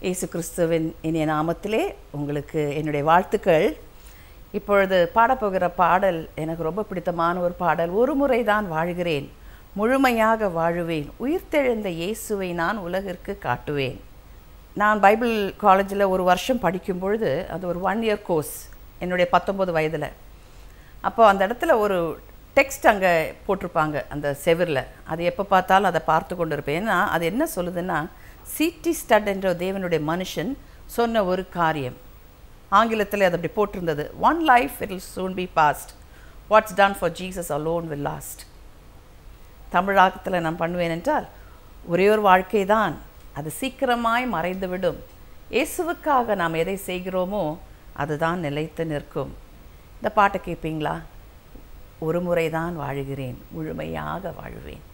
இயேசு கிறிஸ்துவின் இனிய நாமத்திலே உங்களுக்கு என்னுடைய வாழ்த்துக்கள் இப்பொழுது பாடப்போகிற பாடல் எனக்கு ரொம்ப பிடித்தமான ஒரு பாடல் ஒரு முறை தான் வாழ்கிறேன் முழுமையாக வாழுவேன் உயிர்த்தெழுந்த இயேசுவை நான் உலகிற்கு காட்டுவேன் நான் பைபிள் காலேஜில் ஒரு வருஷம் படிக்கும் பொழுது அது ஒரு ஒன் இயர் கோர்ஸ் என்னுடைய பத்தொம்பது வயதில் அப்போ அந்த இடத்துல ஒரு டெக்ஸ்ட் அங்கே போட்டிருப்பாங்க அந்த செவிரில் அது எப்போ பார்த்தாலும் அதை பார்த்து கொண்டு இருப்பேன் ஏன்னா அது என்ன சொல்லுதுன்னா சிடி ஸ்டட் என்ற தேவனுடைய மனுஷன் சொன்ன ஒரு காரியம் ஆங்கிலத்தில் அது அப்படி போட்டிருந்தது one life it will soon be past what's done for Jesus alone will last தமிழாக்கத்தில் நான் பண்ணுவேன் என்றால் ஒரே ஒரு வாழ்க்கை தான் அது சீக்கிரமாய் மறைந்துவிடும் இயேசுவுக்காக நாம் எதை செய்கிறோமோ அதுதான் நிலைத்து நிற்கும் இந்த பாட்டை கேட்பீங்களா ஒரு முறை தான் வாழுகிறேன் முழுமையாக வாழுவேன்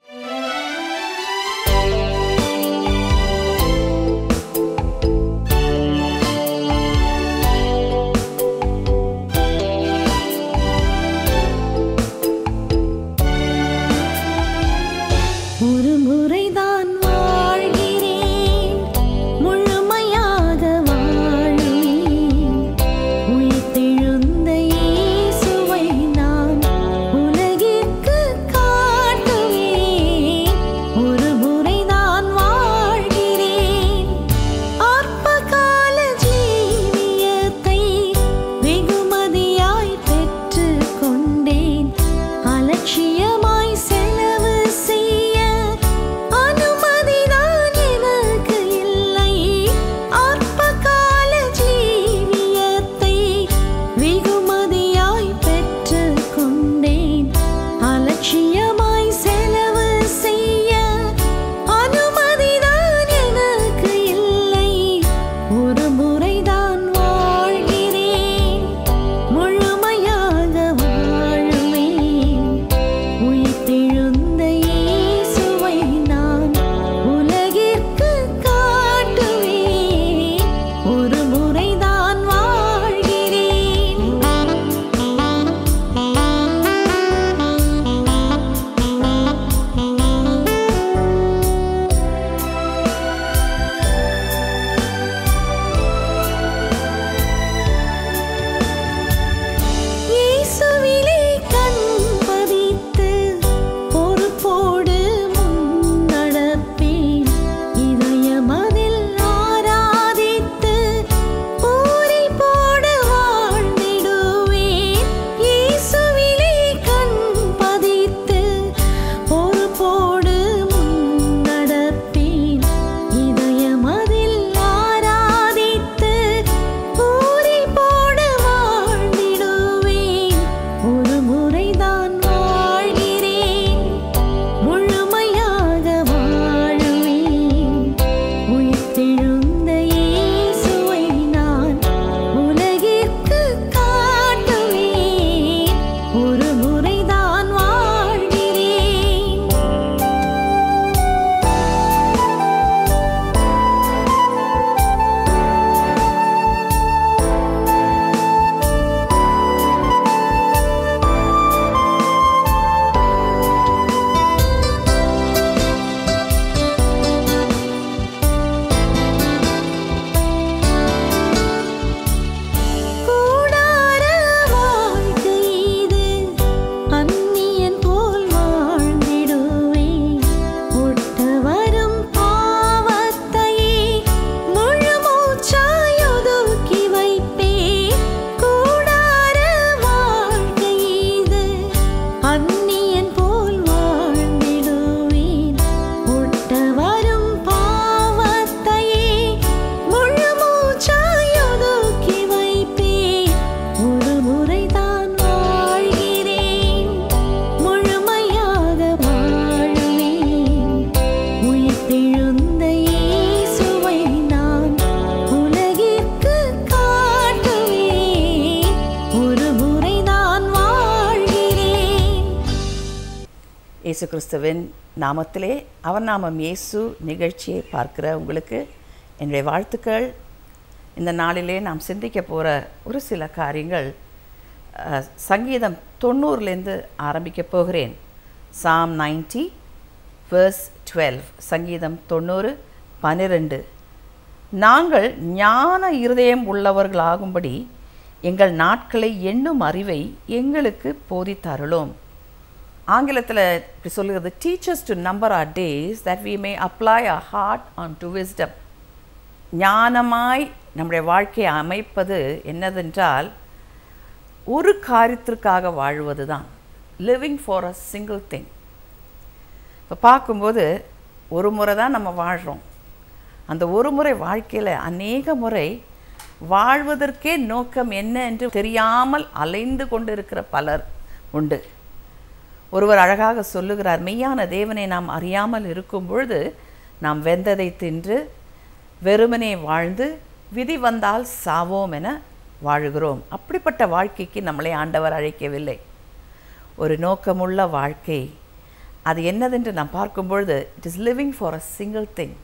ஒரு முறைதான் வாழ்கிறேன் முழுமையாக வாழுவேன் உயிர்த்தெழுந்த இயேசுவை நான் உலகிற்கு காட்டுவேன் ஒரு முறைதான் வாழ்கிறேன் ஆர்ப்பகால ஜீவியத்தை வெகுமதியாய் பெற்றுக் கொண்டேன் அலட்சியமாய் செலவு செய்ய அனுமதிதான் எனக்கு இல்லை ஆர்ப்பகால ஜீவியத்தை வெகுமதியாய் பெற்றுக் கொண்டேன் அலட்சியமாய் செலவு செய்ய அனுமதிதான் எனக்கு இல்லை ஒரு முறைதான் வாழ்கிறேன் முழுமையாக வாழுவேன் உயிர்த்தெழுந்த இயேசுவை நான் உலகிற்கு காட்டுவேன் ஒரு முறைதான் வாழ்கிறேன் இயேசுவிலே கண் பதித்து பொறுப்போடு முன்னடப்பேன் இதயமதில் ஆராதித்து பூரி போட வாழ்ந்திடுவேன் இயேசுவிலே கண் பதித்து பொறுப்போடு முன்னடப்பேன் இதயமதில் ஆராதித்து பூரி போட வாழ்ந்திடுவேன் ஒரு முறைதான் வாழ்கிறேன் முழுமையாக வாழுவேன் உயிர்த்தெழுந்த இயேசுவை நான் உலகிற்கு காட்டுவேன் ஒரு முறைதான் வாழ்கிறேன் கூடார வாழ்க்கை இது அந்நியன் போல் வாழ்ந்திடுவேன் ஒட்ட வரும் பாவத்தையே முழு மூச்சாய் ஒதுக்கி வைப்பேன் கூடார வாழ்க்கை இது அந்நியன் போல் வாழ்ந்திடுவேன் ஒட்ட வரும் பாவத்தையே முழு மூச்சாய் ஒதுக்கி வைப்பேன் ஒரு முறைதான் வாழ்கிறேன் முழுமையாக வாழுவேன் உயிர்த்தெழுந்த இயேசுவை நான் உலகிற்கு காட்டுவேன் ஒரு முறைதான் வாழ்கிறேன் இயேசு கிறிஸ்துவின் நாமத்திலே அவர் நாமம் இயேசு நிகழ்ச்சியை பார்க்கிற உங்களுக்கு என்னுடைய வாழ்த்துக்கள் இந்த நாளிலே நாம் சிந்திக்க போகிற ஒரு சில காரியங்கள் அஹ், சங்கீதம் தொண்ணூறுலேருந்து ஆரம்பிக்க போகிறேன் சாம் நைன்டி வேர்ஸ் டுவெல் சங்கீதம் தொண்ணூறு பன்னிரெண்டு நாங்கள் ஞான இருதயம் உள்ளவர்களாகும்படி எங்கள் நாட்களை எண்ணும் அறிவை எங்களுக்கு போதித்தருளும் ஆங்கிலத்தில் இப்படி சொல்லுகிறது teach us to number our days that we may apply a heart unto wisdom ஞானமாய் நம்முடைய வாழ்க்கையை அமைப்பது என்னதென்றால் ஒரு காரியத்திற்காக வாழ்வது தான் living for a single thing இப்போ பார்க்கும்போது ஒரு முறை தான் நம்ம வாழ்கிறோம் அந்த ஒரு முறை வாழ்க்கையில் அநேக முறை வாழ்வதற்கே நோக்கம் என்ன என்று தெரியாமல் அலைந்து கொண்டிருக்கிற பலர் உண்டு ஒருவர் அழகாக சொல்லுகிறார் மெய்யான தேவனை நாம் அறியாமல் இருக்கும் பொழுது நாம் வெந்ததை தின்று வெறுமனே வாழ்ந்து விதி வந்தால் சாவோம் என வாழுகிறோம் அப்படிப்பட்ட வாழ்க்கைக்கு நம்மளை ஆண்டவர் அழைக்கவில்லை ஒரு நோக்கமுள்ள வாழ்க்கை அது என்னதென்று நாம் பார்க்கும் பொழுது it is living for a single thing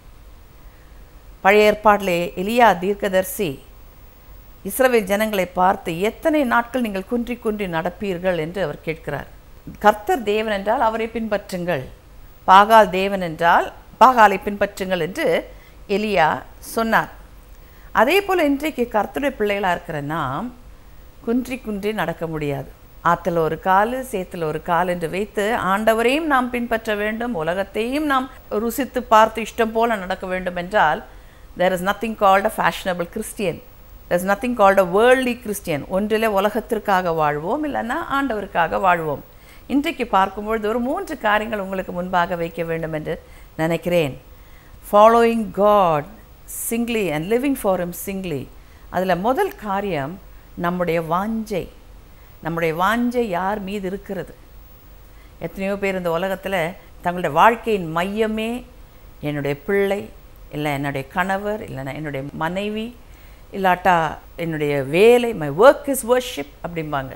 பழைய ஏற்பாட்டிலே எலியா தீர்க்கதர்சி இஸ்ரவேல் ஜனங்களை பார்த்து எத்தனை நாட்கள் நீங்கள் குன்றி குன்றி நடப்பீர்கள் என்று அவர் கேட்கிறார் கர்த்தர் தேவன் என்றால் அவரை பின்பற்றுங்கள் பாகால் தேவன் என்றால் பாகாலை பின்பற்றுங்கள் என்று எலியா சொன்னார் அதே போல் இன்றைக்கு கர்த்தருடைய பிள்ளைகளாக இருக்கிற நாம் குன்றி குன்றி நடக்க முடியாது ஆற்றுல ஒரு கால் சேத்துல ஒரு கால் என்று வைத்து ஆண்டவரையும் நாம் பின்பற்ற வேண்டும் உலகத்தையும் நாம் ருசித்து பார்த்து இஷ்டம் போல நடக்க வேண்டும் என்றால் there is nothing called a fashionable Christian there is nothing called a worldly Christian ஒன்றில் உலகத்திற்காக வாழ்வோம் இல்லைன்னா ஆண்டவருக்காக வாழ்வோம் இன்றைக்கு பார்க்கும்பொழுது ஒரு மூன்று காரியங்கள் உங்களுக்கு முன்பாக வைக்க வேண்டும் என்று நினைக்கிறேன் following God singly and living for him singly அதில் முதல் காரியம் நம்முடைய வாஞ்சை நம்முடைய வாஞ்சை யார் மீது இருக்கிறது எத்தனையோ பேர் இந்த உலகத்தில் தங்களுடைய வாழ்க்கையின் மையமே என்னுடைய பிள்ளை இல்லை என்னுடைய கணவர் இல்லைன்னா என்னுடைய மனைவி இல்லாட்டா என்னுடைய வேலை மை ஒர்க் இஸ் வர்ஷிப் அப்படிம்பாங்க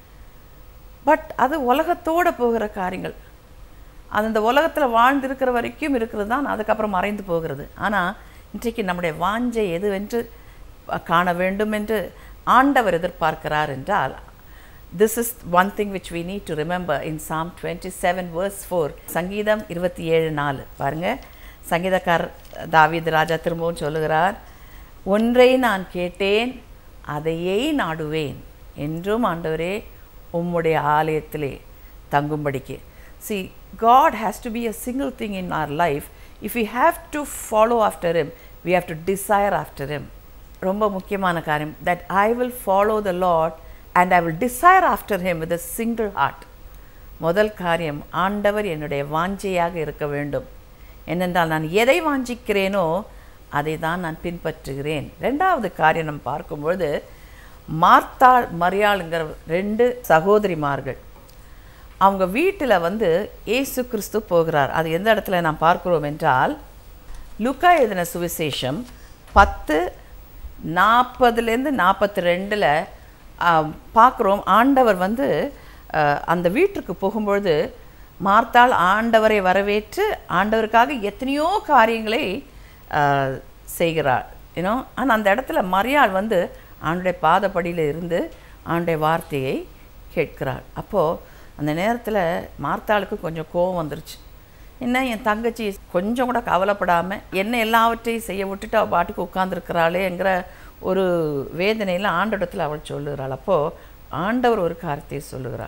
பட் அது உலகத்தோடு போகிற காரியங்கள் அது இந்த உலகத்தில் வாழ்ந்திருக்கிற வரைக்கும் இருக்கிறது தான் அதுக்கப்புறம் மறைந்து போகிறது ஆனால் இன்றைக்கு நம்முடைய வாஞ்சை எதுவென்று காண வேண்டும் என்று ஆண்டவர் எதிர்பார்க்கிறார் என்றால் this is one thing which we need to remember in Psalm twenty seven verse four சங்கீதம் இருபத்தி ஏழு நாலு பாருங்கள் சங்கீதக்கார் தாவீது ராஜா திரும்பவும் சொல்லுகிறார் ஒன்றை நான் கேட்டேன் அதையே நாடுவேன் என்றும் ஆண்டவரே உம்முடைய ஆலயத்திலே தங்கும்படிக்கு see god has to be a single thing in our life if we have to follow after him we have to desire after him ரொம்ப முக்கியமான காரியம் that i will follow the lord and i will desire after him with a single heart முதல் காரியம் ஆண்டவர் என்னுடைய வாஞ்சையாக இருக்க வேண்டும் என்னென்றால் நான் எதை வாஞ்சிக்கிறேனோ அதை தான் நான் பின்பற்றுகிறேன் ரெண்டாவது காரியம் நம்ம பார்க்கும்பொழுது மார்த்தாள் மரியாளுங்கிற ரெண்டு சகோதரிமார்கள் அவங்க வீட்டில் வந்து இயேசு கிறிஸ்து போகிறார் அது எந்த இடத்துல நாம் பார்க்கிறோம் என்றால் லுக்கா எழுதின சுவிசேஷம் பத்து நாற்பதுலேருந்து நாற்பத்தி ரெண்டில் பார்க்குறோம் ஆண்டவர் வந்து ஆஹ், அந்த வீட்டுக்கு போகும்பொழுது மார்த்தாள் ஆண்டவரை வரவேற்று ஆண்டவருக்காக எத்தனையோ காரியங்களை ஆஹ், செய்கிறாள் ஏன்னோ ஆனால் அந்த இடத்துல மரியாள் வந்து ஆண்டுடைய பாதப்படியில் இருந்து ஆண்டுடைய வார்த்தையை கேட்கிறாள் அப்போது அந்த நேரத்தில் மார்த்தாளுக்கு கொஞ்சம் கோவம் வந்துருச்சு என்ன என் தங்கச்சி கொஞ்சம் கூட கவலைப்படாமல் என்ன எல்லாவற்றையும் செய்ய விட்டுட்டு அவள் பாட்டுக்கு உட்காந்துருக்கிறாளேங்கிற ஒரு வேதனையில் ஆண்டவரத்தில் அவள் சொல்லுகிறாள் அப்போது ஆண்டவர் ஒரு காரியத்தை சொல்லுகிறார்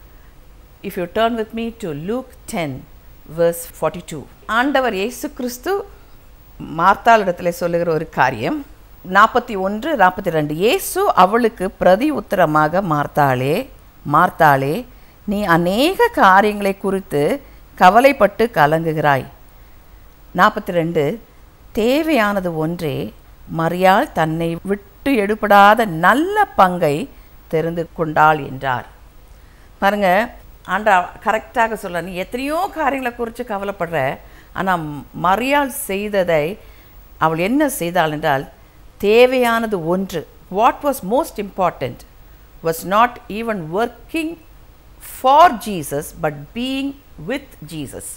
if you turn with me to Luke ten verse forty two ஆண்டவர் இயேசு கிறிஸ்து மார்த்தாளிடத்தில் சொல்லுகிற ஒரு காரியம் நாற்பத்தி ஒன்று நாற்பத்தி ரெண்டு இயேசு அவளுக்கு பிரதி உத்தரமாக மார்த்தாளே மார்த்தாளே நீ அநேக காரியங்களை குறித்து கவலைப்பட்டு கலங்குகிறாய் நாற்பத்தி ரெண்டு தேவையானது ஒன்றே மரியாள் தன்னை விட்டு எடுபடாத நல்ல பங்கை தெரிந்து கொண்டாள் என்றார் பாருங்க ஆண்டா கரெக்டாக சொல்ல நீ எத்தனையோ காரியங்களை குறித்து கவலைப்படுற ஆனால் மரியாள் செய்ததை அவள் என்ன செய்தாள் என்றால் தேவையானது ஒன்று what was most important was not even working for Jesus but being with Jesus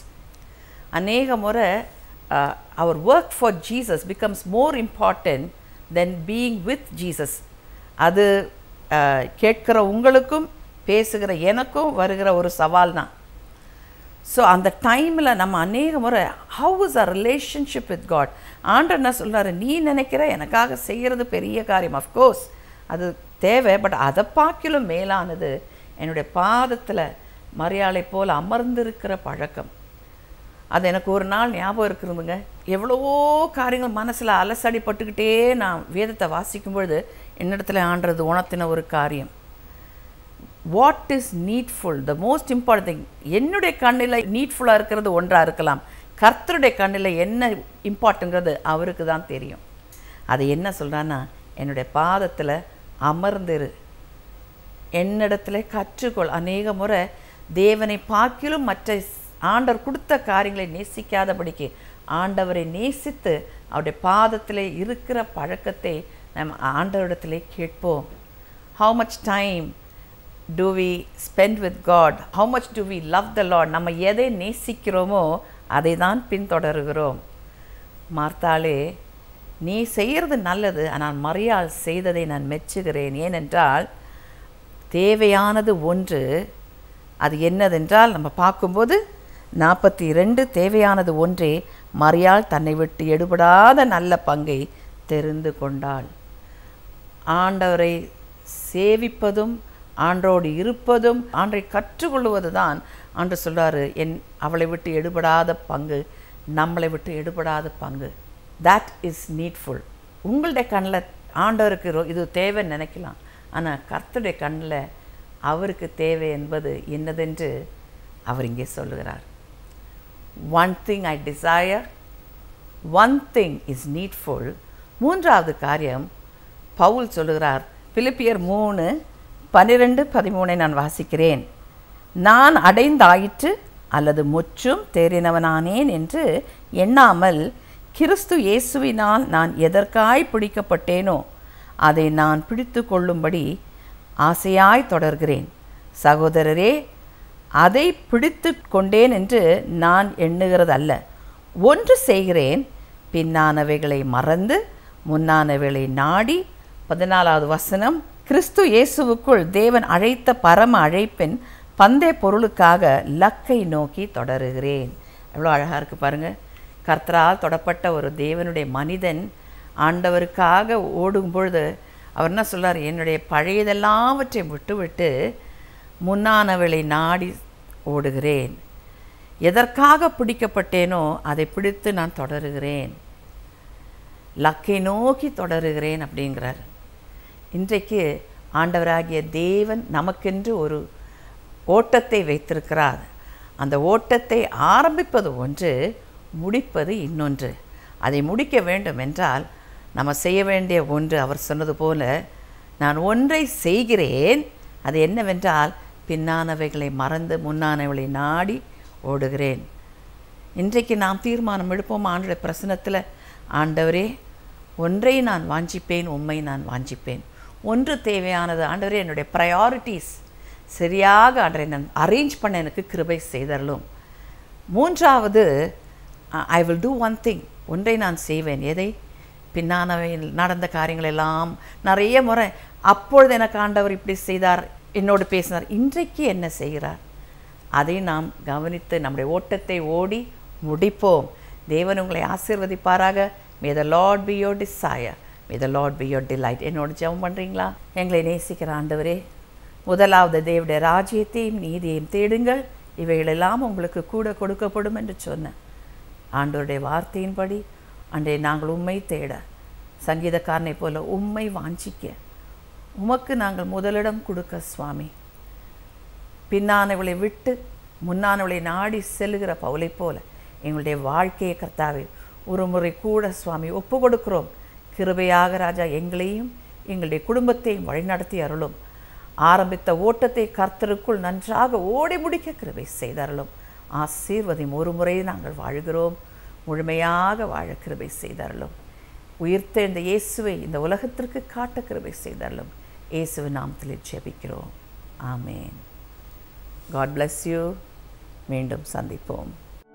அநேக முறை அவர் work for Jesus becomes more important then being with Jesus அது அஹ், கேட்கிற உங்களுக்கும் பேசுகிற எனக்கும் வருகிற ஒரு சவால் தான் ஸோ அந்த டைமில் நம்ம அநேக முறை how is a relationship with God ஆண்டர் என்ன சொல்றாரு நீ நினைக்கிற எனக்காக செய்கிறது பெரிய காரியம் அஃப்கோர்ஸ் அது தேவை பட் அதை பார்க்கிலும் மேலானது என்னுடைய பாதத்தில் மரியாதை போல் அமர்ந்திருக்கிற பழக்கம் அது எனக்கு ஒரு நாள் ஞாபகம் இருக்குதுங்க எவ்வளவோ காரியங்கள் மனசில் அலசடிப்பட்டுக்கிட்டே நான் வேதத்தை வாசிக்கும் பொழுது என்னிடத்துல ஆண்டது உணர்த்தின ஒரு காரியம் what is needful the most important thing என்னுடைய கண்ணில் நீட்ஃபுல்லாக இருக்கிறது ஒன்றாக இருக்கலாம் கர்த்தருடைய கண்ணில் என்ன இம்பார்ட்டுங்கிறது அவருக்கு தான் தெரியும் அது என்ன சொல்கிறான்னா என்னுடைய பாதத்தில் அமர்ந்திரு என்னிடத்துல கற்றுக்கொள் அநேக முறை தேவனை பார்க்கிலும் மற்ற ஆண்டவர் கொடுத்த காரியங்களை நேசிக்காதபடிக்கு ஆண்டவரை நேசித்து அவருடைய பாதத்திலே இருக்கிற பழக்கத்தை நம்ம ஆண்டவரிடத்திலே கேட்போம் how much time do we spend with God how much do we love the Lord நம்ம எதை நேசிக்கிறோமோ அதை தான் பின்தொடருகிறோம் மார்த்தாளே நீ செய்கிறது நல்லது ஆனால் மரியாள் செய்ததை நான் மெச்சுகிறேன் ஏனென்றால் தேவையானது ஒன்று அது என்னதென்றால் நம்ம பார்க்கும்போது நாற்பத்தி ரெண்டு தேவையானது ஒன்றே மரியாள் தன்னை விட்டு எடுபடாத நல்ல பங்கை தெரிந்து கொண்டாள் ஆண்டவரை சேவிப்பதும் ஆண்டோடு இருப்பதும் ஆண்டை கற்றுக்கொள்வது தான் ஆண்டு சொல்றாரு என் அவளை விட்டு எடுபடாத பங்கு நம்மளை விட்டு எடுபடாத பங்கு தட் இஸ் நீட்ஃபுல் உங்களுடைய கண்ணில் ஆண்டவருக்கு ரொ- இது தேவைன்னு நினைக்கலாம் ஆனால் கர்த்தருடைய கண்ணில் அவருக்கு தேவை என்பது என்னதென்று அவர் இங்கே சொல்லுகிறார் one thing I desire one thing is needful மூன்றாவது காரியம் பவுல் சொல்லுகிறார் பிலிப்பியர் மூணு பன்னிரெண்டு பதிமூணை நான் வாசிக்கிறேன் நான் அடைந்தாயிற்று அல்லது முற்றும் தேறினவனானேன் என்று எண்ணாமல் கிறிஸ்து இயேசுவினால் நான் எதற்காய் பிடிக்கப்பட்டேனோ அதை நான் பிடித்து கொள்ளும்படி ஆசையாய் தொடர்கிறேன் சகோதரரே அதை பிடித்து கொண்டேன் என்று நான் எண்ணுகிறதல்ல ஒன்று செய்கிறேன் பின்னானவைகளை மறந்து முன்னானவைகளை நாடி பதினாலாவது வசனம் கிறிஸ்து இயேசுவுக்குள் தேவன் அழைத்த பரம அழைப்பின் பந்தய பொருளுக்காக லக்கை நோக்கி தொடருகிறேன் எவ்வளோ அழகாக இருக்குது பாருங்கள் கர்த்தரால் தொடப்பட்ட ஒரு தேவனுடைய மனிதன் ஆண்டவருக்காக ஓடும் பொழுது அவர் என்ன சொல்றார் என்னுடைய பழையதெல்லாவற்றையும் விட்டுவிட்டு முன்னானவளை நாடி ஓடுகிறேன் எதற்காக பிடிக்கப்பட்டேனோ அதை பிடித்து நான் தொடருகிறேன் லக்கை நோக்கி தொடருகிறேன் அப்படிங்கிறார் இன்றைக்கு ஆண்டவராகிய தேவன் நமக்கென்று ஒரு ஓட்டத்தை வைத்திருக்கிறார் அந்த ஓட்டத்தை ஆரம்பிப்பது ஒன்று முடிப்பது இன்னொன்று அதை முடிக்க வேண்டும் என்றால் நம்ம செய்ய வேண்டிய ஒன்று அவர் சொன்னது போல நான் ஒன்றை செய்கிறேன் அது என்னவென்றால் பின்னானவைகளை மறந்து முன்னானவைகளை நாடி ஓடுகிறேன் இன்றைக்கு நாம் தீர்மானம் எடுப்போம் ஆண்டுடைய பிரசனத்தில் ஆண்டவரே ஒன்றை நான் வாஞ்சிப்பேன் உண்மை நான் வாஞ்சிப்பேன் ஒன்று தேவையானது ஆண்டவரே என்னுடைய ப்ரையாரிட்டிஸ் சரியாக ஆண்டரை நான் அரேஞ்ச் பண்ண எனக்கு கிருபை செய்தரலும் மூன்றாவது I will do one thing ஒன்றை நான் செய்வேன் எதை பின்னானவை நடந்த காரியங்கள் எல்லாம் நிறைய முறை அப்பொழுது எனக்கு ஆண்டவர் இப்படி செய்தார் என்னோடு பேசினார் இன்றைக்கு என்ன செய்கிறார் அதை நாம் கவனித்து நம்முடைய ஓட்டத்தை ஓடி முடிப்போம் தேவன் உங்களை ஆசீர்வதிப்பாராக may the Lord be your desire may the Lord be your delight என்னோட ஜெபம் பண்ணுறீங்களா எங்களை நேசிக்கிற ஆண்டவரே முதலாவது தேவனுடைய ராஜ்யத்தையும் நீதியையும் தேடுங்கள் இவைகளெல்லாம் உங்களுக்கு கூட கொடுக்கப்படும் என்று சொன்னேன் ஆண்டவருடைய வார்த்தையின்படி அன்றே நாங்கள் உண்மை தேட சங்கீதக்காரனை போல உண்மை வாஞ்சிக்க உமக்கு நாங்கள் முதலிடம் கொடுக்க சுவாமி பின்னானவளை விட்டு முன்னானவளை நாடி செல்லுகிற பவுலை போல எங்களுடைய வாழ்க்கையை கர்த்தாவே ஒரு முறை கூட சுவாமி ஒப்பு கொடுக்கிறோம் கிருபையாக ராஜா எங்களையும் எங்களுடைய குடும்பத்தையும் வழிநடத்தி அருளும் ஆரம்பித்த ஓட்டத்தை கர்த்தருக்குள் நன்றாக ஓடி முடிக்க கிருபை செய்தருளும் ஆசீர்வதியும் ஒரு முறை நாங்கள் வாழ்கிறோம் முழுமையாக வாழ கிருபை செய்தருளும் உயிர்த்தெழுந்த இயேசுவை இந்த உலகத்திற்கு காட்ட கிருபை செய்தருளும் இயேசுவின் நாமத்தில் ஜெபிக்கிறோம் ஆமேன் காட் bless யூ மீண்டும் சந்திப்போம்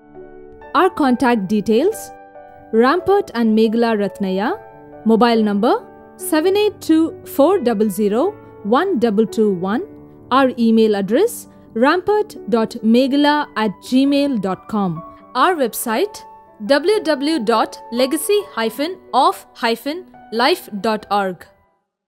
Our contact details Rampart and Meghala Ratnaya, mobile number 782 400 1221, our email address rampart.megala at gmail.com. Our website www.legacy-of-life.org.